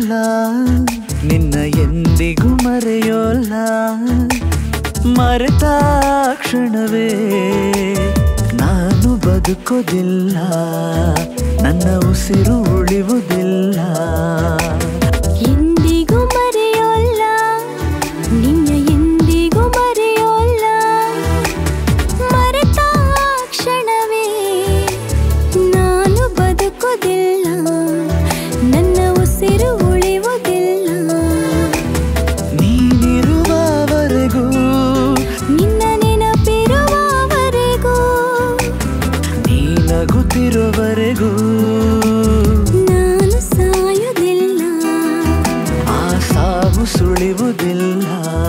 ಮರೆಯೋಲ್ಲ ನಿನ್ನ ಎಂದಿಗೂ ಮರೆಯೋಲ್ಲ ಮರೆತ ಕ್ಷಣವೇ ನಾನು ಬದುಕೋದಿಲ್ಲ ನನ್ನ ಉಸಿರು ಉಳಿಯುವುದಿಲ್ಲ ಎಂದಿಗೂ ಮರೆಯೋಲ್ಲ ನಿನ್ನ ಎಂದಿಗೂ ಮರೆಯೋಲ್ಲ ಮರೆತ ಕ್ಷಣವೇ ನಾನು ಬದುಕುವುದಿಲ್ಲ ನನ್ನ ಉಸಿರು ಉಳಿಯುವುದಿಲ್ಲ ನೀನಿರುವವರೆಗೂ ನಿನ್ನ ನೆನಪಿರುವವರೆಗೂ ನೀ ನಗುತ್ತಿರುವವರೆಗೂ ನಾನು ಸಾಯುವುದಿಲ್ಲ ಆ ಸಾವು ಸುಳಿಯುವುದಿಲ್ಲ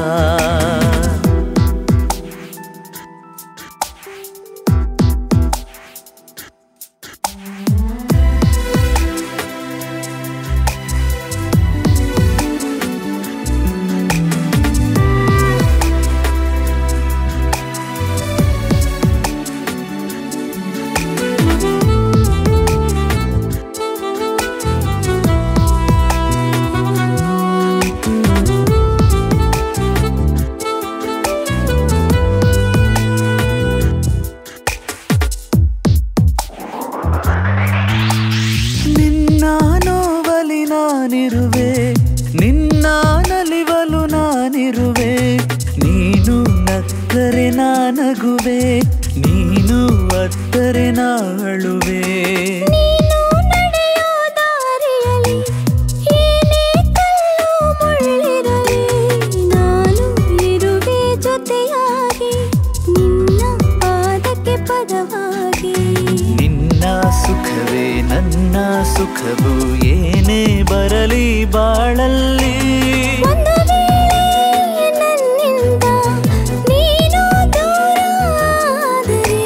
ನಿನ್ನ ನೋವಲಿ ನಾನಿರುವೆ ನಿನ್ನ ನಲಿವಲು ನಾನಿರುವೆ ನೀನು ನಕ್ಕರೆ ನಾನಗುವೆ ನೀನು ಅತ್ತರೆ ನಾಳುವೆ ನೀನು ನಡೆಯೋ ದಾರಿಯಲ್ಲಿ ಏನೇ ಕಲ್ಲು ಮುಳ್ಳಿರಲಿ ನಾನು ಇರುವೆ ಜೊತೆಯಾಗಿ ನಿನ್ನ ಪಾದಕ್ಕೆ ಪದವಾಗಿ ನಿನ್ನ ಸುಖವೇ ನನ್ನ ಸುಖವು ಏನೇ ಬರಲಿ ಬಾಳಲ್ಲಿ ಒಂದು ವೇಳೆ ನನ್ನಿಂದ ನೀನು ದೂರಾದರೆ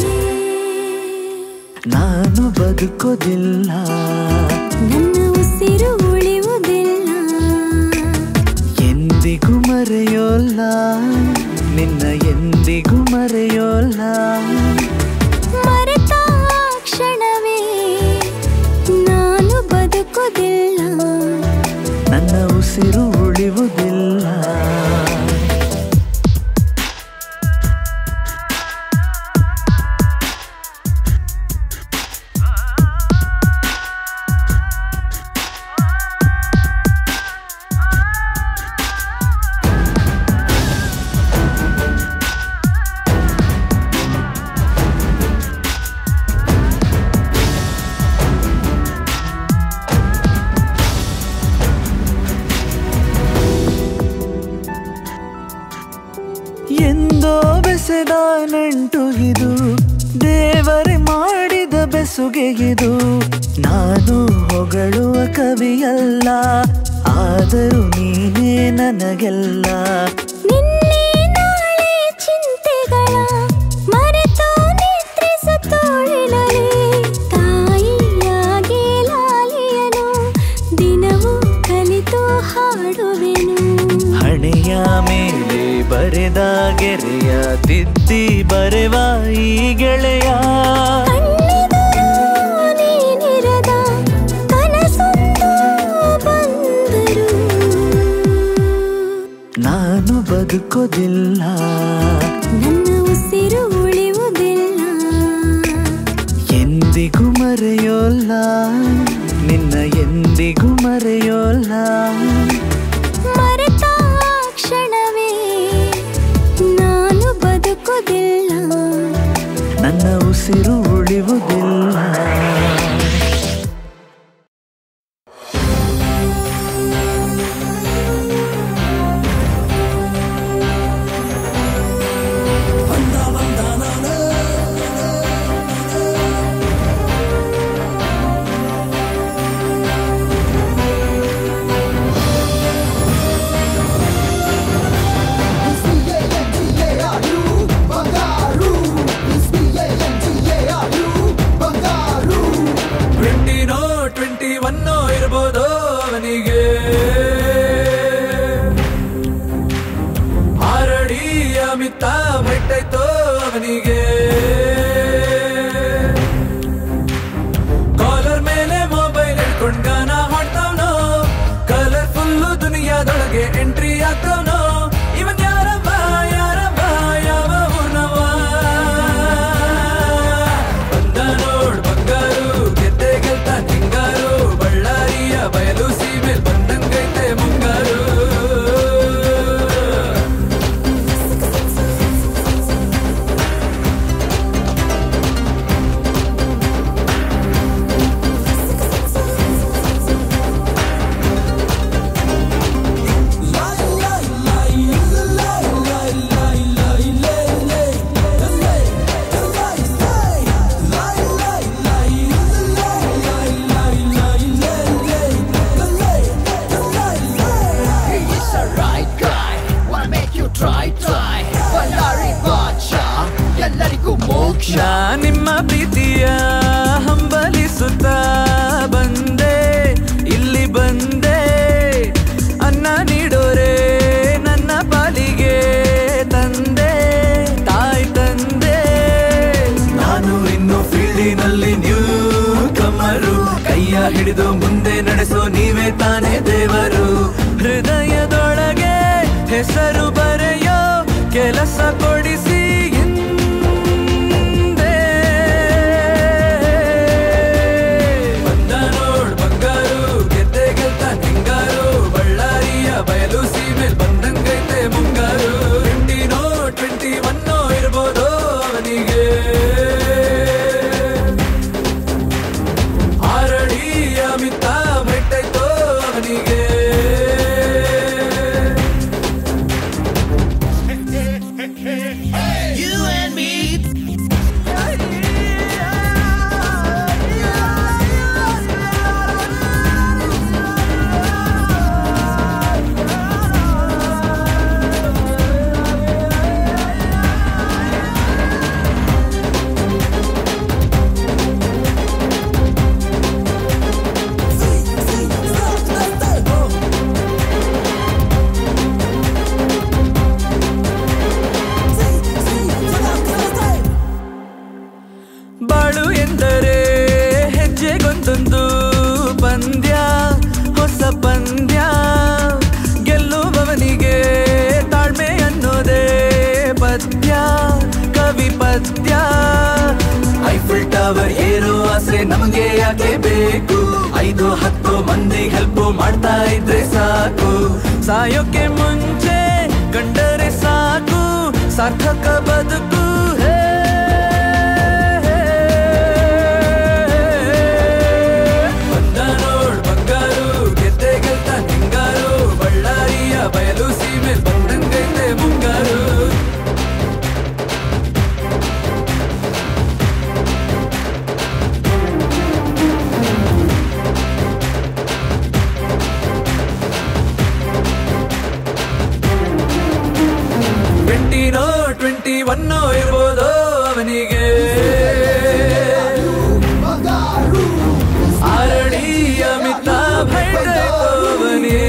ನಾನು ಬದುಕೋದಿಲ್ಲ ನನ್ನ ಉಸಿರು ಉಳಿಯುವುದಿಲ್ಲ ಎಂದಿಗೂ ಮರೆಯೋಲ್ಲ ನಿನ್ನ ಎಂದಿಗೂ ಮರೆಯೋಲ್ಲ ಮರೆತ ಕ್ಷಣವೇ ನಾನು ಬದುಕುವುದಿಲ್ಲ ನನ್ನ ಉಸಿರು ಉಳಿಯುವುದಿಲ್ಲ ಎಂದೋ ಬೆಸೆದ ನಂಟು ಇದು ದೇವರೇ ಮಾಡಿದ ಬೆಸುಗೆ ಇದು ನಾನು ಹೊಗಳುವ ಕವಿಯಲ್ಲ ಆದರೂ ನೀನೇ ನನಗೆಲ್ಲ ನಿನ್ನೆ ನಾಳೆ ಚಿಂತೆಗಳ ಮರೆತು ನಿದ್ರಿಸುತ್ತೋಳಿನಲಿ ತಾಯಿಯಾಗಿ ಲಾಲಿಯನು ದಿನವೂ ಕಲಿತು ಹಾಡುವೆನು ಹಣೆಯ ಮೇಲೆ ಬರೆದ ಗೆರೆಯ ತಿದ್ದಿ ಬರೆವ ಈ ಗೆಳೆಯ ಕಣ್ಣೆದುರು ನೀನಿರದ ಕನಸೊಂದು ಬಂದರು ನಾನು ಬದುಕೋದಿಲ್ಲ ನನ್ನ ಉಸಿರು ಉಳಿಯುವುದಿಲ್ಲ ಎಂದಿಗೂ ಮರೆಯೋಲ್ಲ ನಿನ್ನ ಎಂದಿಗೂ ಮರೆಯೋಲ್ಲ ಮರೆತ ಕ್ಷಣವೇ ನಾನು ಬದುಕುವುದಿಲ್ಲ ನನ್ನ ಉಸಿರು ಉಳಿಯುವುದಿಲ್ಲ Bangaru, ಹಿಡಿದು ಮುಂದೆ ನಡೆಸೋ ನೀವೇ ತಾನೇ ದೇವರು ಹೃದಯದೊಳಗೆ ಹೆಸರು ಬರೆಯೋ ಕೆಲಸ ಕೊಡಿಸಿ ಹಿಂದೆ. ಬಂದ ನೋಡ್ ಬಂಗಾರು ಗೆದ್ದೆ ಗೆಲ್ತ ಹಿಂಗಾರು ಬಳ್ಳಾರಿಯ ಬಯಲು ಸೀಮೆಲ್ ಬಂದಂಗೈತೆ ಮುಂಗಾರು ಟ್ವೆಂಟಿ ನೋ ಟ್ವೆಂಟಿ ಒನ್ನೋ ಇರ್ಬೋದು ಅವನಿಗೆ ಆರಡಿ ಅಮಿತ ಬೆಟ್ಟೈತೋ ಅವನಿಗೆ ಬಾಳು ಎಂದರೆ ಹೆಜ್ಜೆಗೊಂದೊಂದು ಪಂದ್ಯ ಹೊಸ ಪಂದ್ಯ ಗೆಲ್ಲುವವನಿಗೆ ತಾಳ್ಮೆ ಅನ್ನೋದೇ ಪದ್ಯ ಕವಿ ಪದ್ಯ ಐಫಿಲ್ ಟವರ್ ಏರೋ ಆಸೆ ನಮಗೆ ಯಾಕೆ ಬೇಕು ಐದು ಹತ್ತು ಮಂದಿ ಹೆಲ್ಪ್ ಮಾಡ್ತಾ ಇದ್ರೆ ಸಾಕು ಸಾಯೋಕೆ ಮುಂಚೆ ಕಂಡರೆ ಸಾಕು ಸಾರ್ಥಕ ಬದುಕು ಹೇ ಬಂದ ನೋಡ್ ಬಂಗಾರು ಗೆದ್ದೆ ಗೆಲ್ತ ಹಿಂಗಾರು ಬಳ್ಳಾರಿಯ ಬಯಲು ಸೀಮೆ ಬಂದಂಗೈತೆ ಮುಂಗಾರು ಟ್ವೆಂಟಿನೋ ಟ್ವೆಂಟಿ ಒನ್ನೋ ಇರ್ಬೋದು ಅವನಿಗೆ ಆರಡಿ ಅಮಿತಾಬ್ ಹಿಡ್ದೈತೋ ಅವನಿಗೆ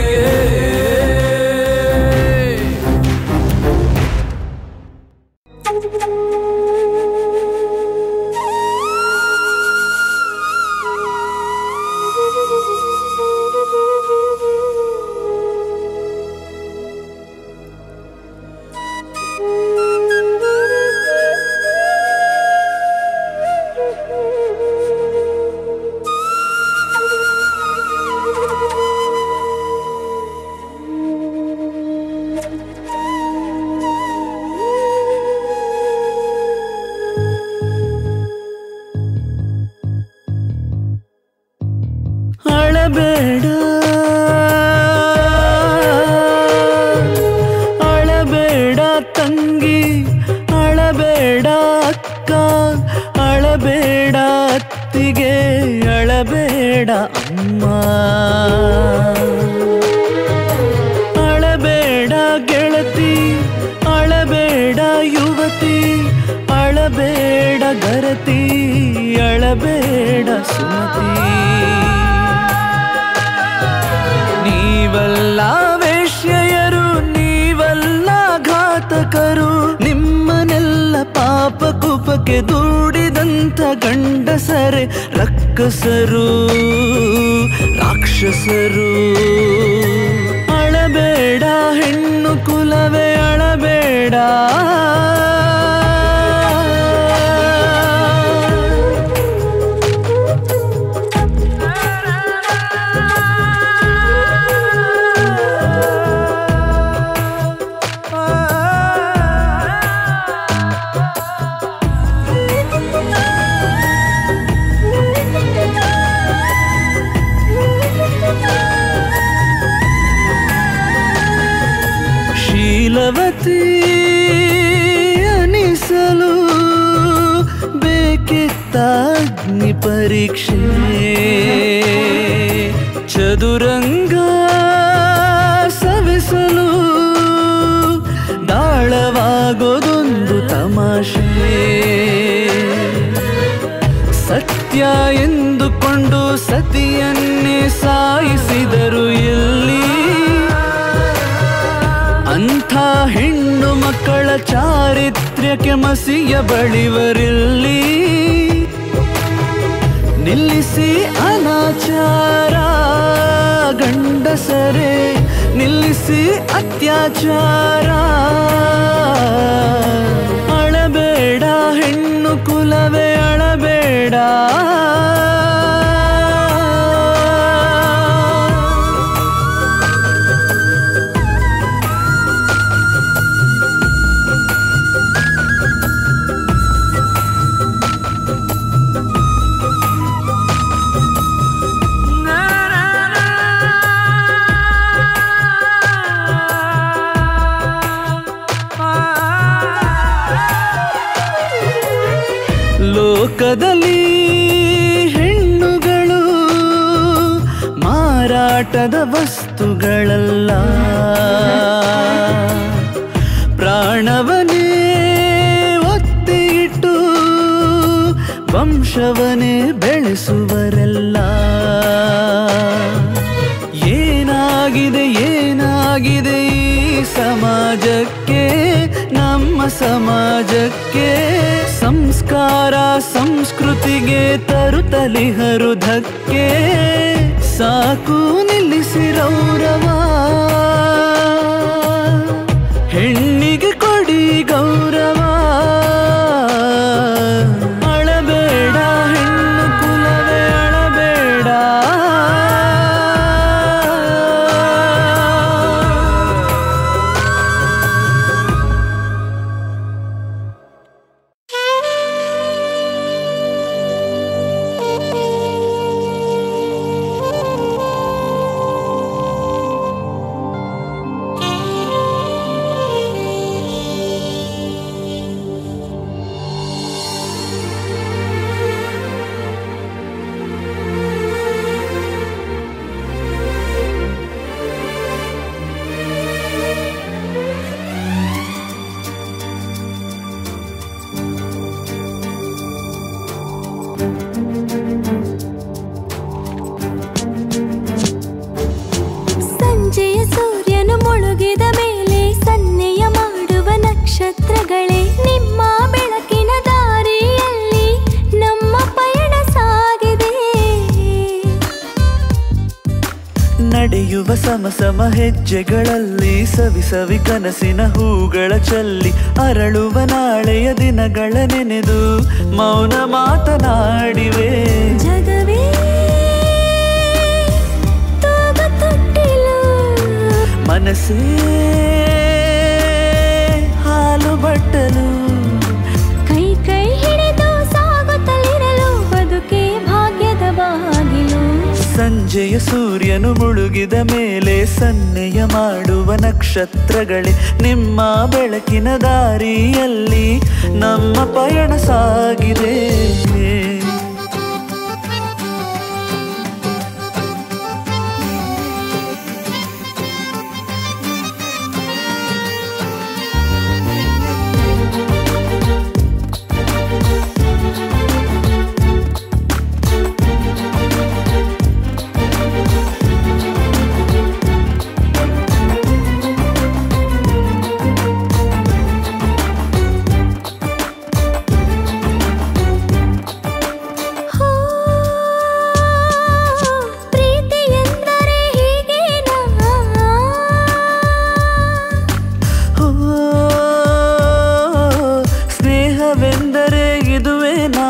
ಅಳಬೇಡ ಅಳಬೇಡ ತಂಗಿ ಅಳಬೇಡ ಅಕ್ಕ ಅಳಬೇಡ ಅತ್ತಿಗೆ ಅಳಬೇಡ ಅಮ್ಮ ಅಳಬೇಡ ಗೆಳತಿ ಅಳಬೇಡ ಯುವತಿ ಅಳಬೇಡ ಗರತಿ ಅಳಬೇಡ ಸುಮತಿ ನೀವಲ್ಲ ವೇಶ್ಯೆಯರು ನೀವಲ್ಲ ಘಾತಕರು ನಿಮ್ಮನೆಲ್ಲ ಪಾಪ ಕುಪಕ್ಕೆ ದೂಡಿದಂಥ ಗಂಡಸರೆ ರಕ್ಕಸರು ರಾಕ್ಷಸರು ಅಳಬೇಡ ಹೆಣ್ಣು ಕುಲವೇ ಅಳಬೇಡ ಶೀಲವತಿ ಅನಿಸಲು ಬೇಕಿತ್ತ ಅಗ್ನಿ ಪರೀಕ್ಷೆ ಚದುರಂಗ ಸವಿಸಲು ದಾಳವಾಗೋದೊಂದು ತಮಾಷೆ ಸತ್ಯ ಎಂದುಕೊಂಡು ಸತಿಯನ್ನೇ ಸಾಯಿಸಿದರು ಎಲ್ಲಿ ಅಂಥ ಹೆಣ್ಣು ಮಕ್ಕಳ ಚಾರಿತ್ರ್ಯಕ್ಕೆ ಮಸಿಯ ಬಳಿವರಿಲ್ಲಿ ನಿಲ್ಲಿಸಿ ಅನಾಚಾರ ಗಂಡಸರೇ ನಿಲ್ಲಿಸಿ ಅತ್ಯಾಚಾರ ಅಳಬೇಡ ಹೆಣ್ಣು ಕುಲವೇ ಅಳಬೇಡ ಲೋಕದಲ್ಲಿ ಹೆಣ್ಣುಗಳು ಮಾರಾಟದ ವಸ್ತುಗಳಲ್ಲ ಪ್ರಾಣವನೇ ಒತ್ತಿಟ್ಟು ವಂಶವನೇ ಬೆಳೆಸುವರೆಲ್ಲ ಏನಾಗಿದೆ ಏನಾಗಿದೆ ಈ ಸಮಾಜಕ್ಕೆ ನಮ್ಮ ಸಮಾಜಕ್ಕೆ ಸಂಸ್ಕಾರ ಸಂಸ್ಕೃತಿಗೆ ತರುತ್ತಲಿಹರು ಧಕ್ಕೆ ಸಾಕು ನಿಲ್ಲಿಸಿ ರೌರವ ಹೆಣ್ಣಿಗೆ ಕೊಡಿ ಗೌರವ ಅಳಬೇಡ ಹೆಣ್ಣು ಕುಲವೇ ಅಳಬೇಡ ಸಂಜೆಯ ಸೂರ್ಯನು ಮುಳುಗಿದ ಮೇಲೆ ಸನ್ನೆಯ ಮಾಡುವ ನಕ್ಷತ್ರಗಳೇ ನಿಮ್ಮ ಬೆಳಕಿನ ದಾರಿಯಲ್ಲಿ ನಮ್ಮ ಪಯಣ ಸಾಗಿದೆ ನಡೆಯುವ ಸಮ ಸಮ ಹೆಜ್ಜೆಗಳಲ್ಲಿ ಸವಿ ಸವಿ ಕನಸಿನ ಹೂಗಳ ಚಲ್ಲಿ ಅರಳುವ ನಾಳೆಯ ದಿನಗಳ ನೆನೆದು ಮೌನ ಮಾತನಾಡಿವೆ ಜಗವೇ ತೂಗ ತೊಟ್ಟಿಲು ಮನಸ್ಸೇ ಹಾಲು ಬಟ್ಟಲು ಕೈ ಕೈ ಹಿಡಿದು ಸಾಗುತ್ತಲಿರಲು ಬದುಕೆ ಭಾಗ್ಯದ ಬಾಗಿಲು ಸಂಜೆಯ ಸೂರ್ಯನು ಮುಳುಗಿದ ಮೇಲೆ ಸನ್ನೆಯ ಮಾಡುವ ನಕ್ಷತ್ರಗಳೇ ನಿಮ್ಮ ಬೆಳಕಿನ ದಾರಿಯಲ್ಲಿ ನಮ್ಮ ಪಯಣ ಸಾಗಿದೆ ಹೋ, ಪ್ರೀತಿ ಎಂದರೆ ಹೀಗೇನಾ ಓ, ಸ್ನೇಹವೆಂದರೆ ಇದುವೇನಾ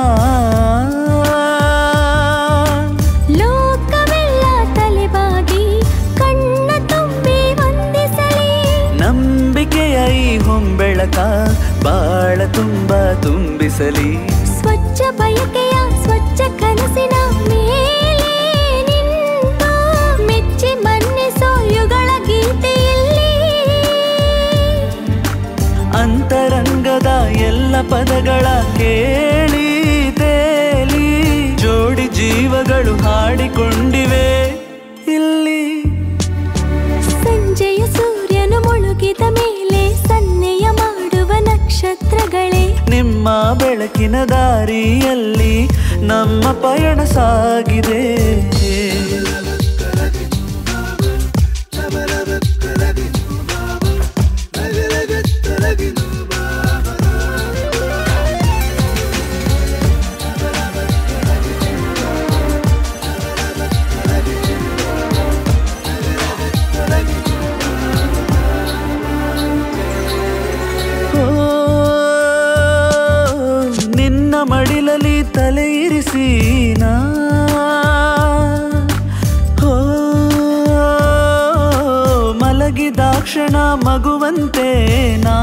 ಲೋಕವೆಲ್ಲ ತಲೆಬಾಗಿ ಕಣ್ಣ ತುಂಬಿ ವಂದಿಸಲಿ ನಂಬಿಕೆಯ ಈ ಹೊಂಬೆಳಕ ಬಾಳ ತುಂಬ ತುಂಬಿಸಲಿ ಸ್ವಚ್ಛ ಬಯಕೆಯ ಸ್ವಚ್ಛ ಕನಸಿನ ಮೇಲೆ ನಿಂತು ಮೆಚ್ಚಿ ಮನ್ನಿಸೋ ಯುಗಳ ಗೀತೆಯಲ್ಲಿ ಅಂತರಂಗದ ಎಲ್ಲ ಪದಗಳ ಕೇಳಿ ತೇಲಿ ಜೋಡಿ ಜೀವಗಳು ಹಾಡಿಕೊಂಡಿವೆ ಇಲ್ಲಿ ಸಂಜೆಯ ಸೂರ್ಯನು ಮುಳುಗಿದ ಮೇಲೆ ಸನ್ನೆಯ ಮಾಡುವ ನಕ್ಷತ್ರಗಳೇ ನಿಮ್ಮ ಬೆಳಕಿನ ದಾರಿಯಲ್ಲಿ ನಮ್ಮ ಪಯಣ ಸಾಗಿದೆ ಪ್ರೀತಿಸೀನಾ ಹೋ ಮಲಗಿದಾಕ್ಷಣ ಮಗುವಂತೆ ನಾ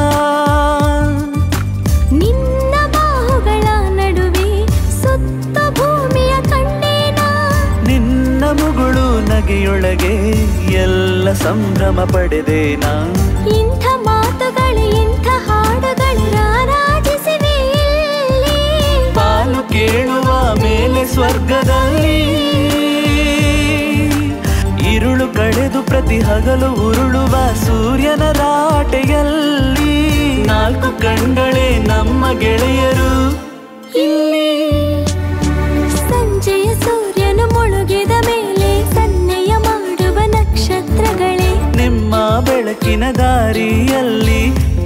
ನಿನ್ನ ಬಾಹುಗಳ ನಡುವೆ ಸುತ್ತ ಭೂಮಿಯ ಕಂಡೇನಾ ನಿನ್ನ ಮುಗುಳು ನಗೆಯೊಳಗೆ ಎಲ್ಲ ಸಂಭ್ರಮ ಪಡೆದೇನಾ ಇಂಥ ಮಾತುಗಳು ಇಂಥ ಹಾಡುಗಳು ರಾರಾಜಿಸಿವೆ ಇಲ್ಲಿ. ಪಾಲು ಕೇಳುವ ಮೇಲೆ ಸ್ವರ್ಗದಲ್ಲಿ ഇരുಳು ಕಳೆದು ಪ್ರತಿ ಹಗಲು ಉರುಳುವ ಸೂರ್ಯನ ರಾಟೆಯಲ್ಲಿ ನಾಲ್ಕು ಕಣ್ಗಳೇ ನಮ್ಮ ಗೆಳೆಯರು ಇಲ್ಲಿ ಸಂಜೆಯ ಸೂರ್ಯನು ಮುಳುಗಿದ ಮೇಲೆ ಸನ್ನೆಯ ಮಾಡುವ ನಕ್ಷತ್ರಗಳೇ ನಿಮ್ಮ ಬೆಳಕಿನ ದಾರಿಯಲ್ಲಿ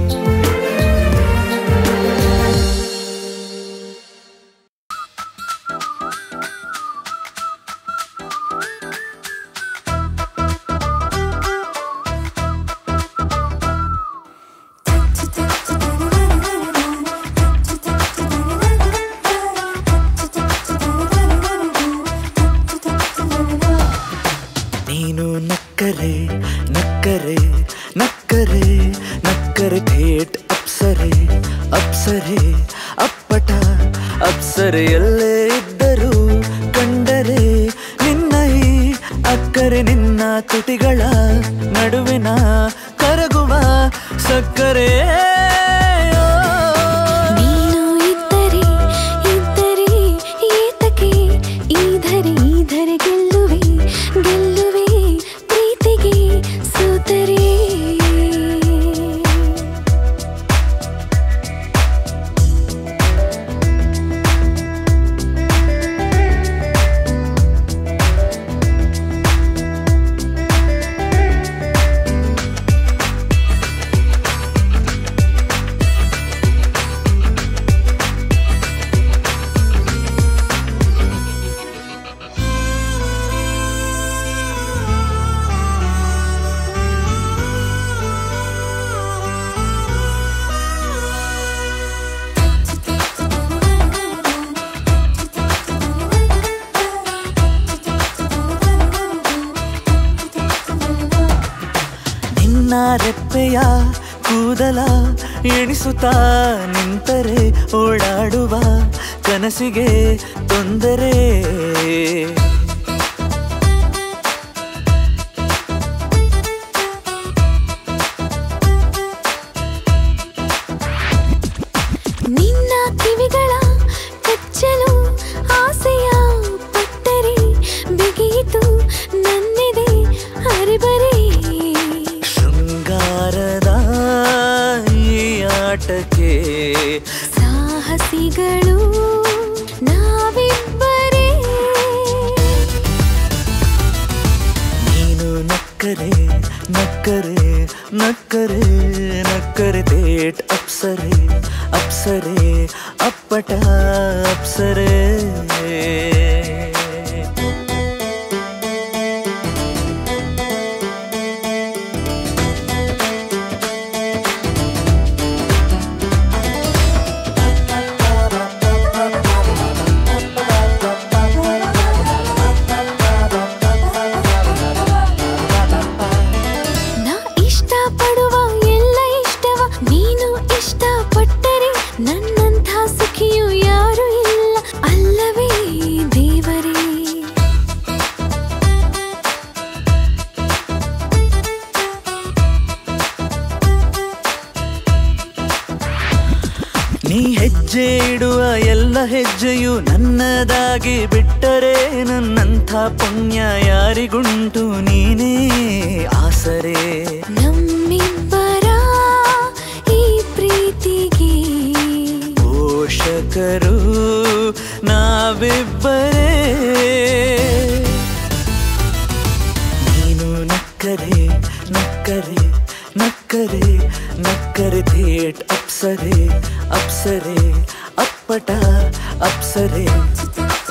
ನೀನು ನಕ್ಕರೆ ನಕ್ಕರೆ ನಕ್ಕರೆ ನಕ್ಕರೆ ಥೇಟ್ ಅಪ್ಸರೆ ಅಪ್ಸರೆ ಅಪ್ಪಟ ಅಪ್ಸರೆಯಲ್ಲೇ ಇದ್ದರು ಕಂಡರೆ ನಿನ್ನ ಈ ಅಕ್ಕರೆ ನಿನ್ನ ತುಟಿಗಳ ನಡುವಿನ ಕರಗುವ ಸಕ್ಕರೆ ನೀನು ಇದ್ದರೆ ಇದ್ದರೆ ಏತಕ್ಕೆ ಈಧರೆ ಈಧರೆ ಗೆಲ್ಲುವೆ ಗೆಲ್ಲುವೆ ಪ್ರೀತಿಗೆ ಸೋತರೆ ನಿನ್ನ ರೆಪ್ಪೆಯ ಕೂದಲ ಎಣಿಸುತ್ತಾ ನಿಂತರೆ ಓಡಾಡುವ ಕನಸಿಗೆ ತೊಂದರೆ ನಿನ್ನ ಕಿವಿಗಳ ಕಚ್ಚಲು ಆಸೆಯ ಪಟ್ಟರೆ ಬಿಗಿಯಿತು ನನ್ನಿದೆ ಅರಿಬರಿ ಶೃಂಗಾರದ ಈ ಆಟಕ್ಕೆ ಸಾಹಸಿಗಳು ನಾವಿಬ್ಬರೇ ನೀನು ನಕ್ಕರೆ ನಕ್ಕರೆ ನಕ್ಕರೆ ನಕ್ಕರೆ ತೇಟ್ ಅಪ್ಸರೆ ಅಪ್ಸರೆ ಅಪ್ಪಟ ಅಪ್ಸರೆ ನಾ ಇಷ್ಟಪಡುವ ಎಲ್ಲ ಇಷ್ಟವ ನೀನು ಇಷ್ಟಪಟ್ಟರೆ ನನ್ನಂಥ ಸುಖಿಯು ಯಾರು ಇಲ್ಲ ಅಲ್ಲವೇ ದೇವರೇ ನೀ ಹೆಜ್ಜೆ ಇಡುವ ಎಲ್ಲ ಹೆಜ್ಜೆಯು ನನ್ನದಾಗಿ ಬಿಟ್ಟರೆ ನನ್ನಂಥ ಪುಣ್ಯ ಯಾರಿಗುಂಟು ನೀನೇ ಆಸರೆ ನಮ್ಮಿಬ್ಬರ ಈ ಪ್ರೀತಿಗೆ ಪೋಷಕರು ನಾವಿಬ್ಬರೇ ನೀನು ನಕ್ಕರೆ ನಕ್ಕರೆ ನಕ್ಕರೆ ನಕ್ಕರೆ ಥೇಟ್ ಅಪ್ಸರೆ ಅಪ್ಸರೆ ಅಪ್ಪಟ ಅಪ್ಸರೆ